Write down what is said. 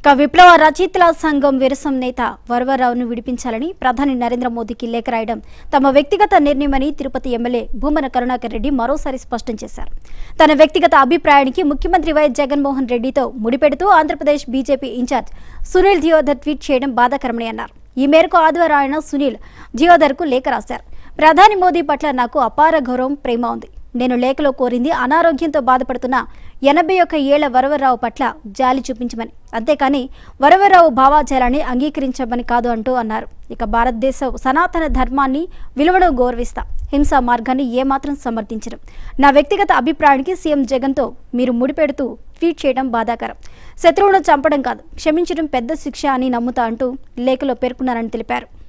ఇక విప్లవ రచయితల సంఘం విరసం నేత వరవరరావును విడిపించాలని ప్రధాని నరేంద్ర మోదీకి లేఖ రాయడం తమ వ్యక్తిగత నిర్ణయమని తిరుపతి ఎమ్మెల్యే భూమన కరుణాకర్ రెడ్డి మరోసారి స్పష్టం చేశారు తన వ్యక్తిగత అభిప్రాయానికి ముఖ్యమంత్రి వైఎస్ జగన్మోహన్ రెడ్డితో ముడిపెడుతూ Andhra Pradesh BJP incharge Sunil Deodhar tweet చేయడం బాధాకరమని అన్నారు ఈ మేరకు ఆదివారం ఆయన సునీల్ జియోదర్కు లేఖ రాశారు ప్రధాని మోదీ పట్ల నాకు అపార గౌరవం ప్రేమ ఉంది నేను లేఖలో కోరింది అనారోగ్యంతో బాధపడుతున్న ఎనభై ఒక్క ఏళ్ల వరవరరావు పట్ల జాలి చూపించమని అంతేకాని వరవరరావు భావాజాలాన్ని అంగీకరించమని కాదు అంటూ అన్నారు ఇక భారతదేశ సనాతన ధర్మాన్ని విలువను గౌరవిస్తా హింసా మార్గాన్ని ఏమాత్రం సమర్థించడం నా వ్యక్తిగత అభిప్రాయానికి సీఎం జగన్తో మీరు ముడిపెడుతూ ట్వీట్ చేయడం బాధాకరం శత్రువును చంపడం కాదు క్షమించడం పెద్ద శిక్ష అని నమ్ముతా అంటూ లేఖలో పేర్కొన్నారని తెలిపారు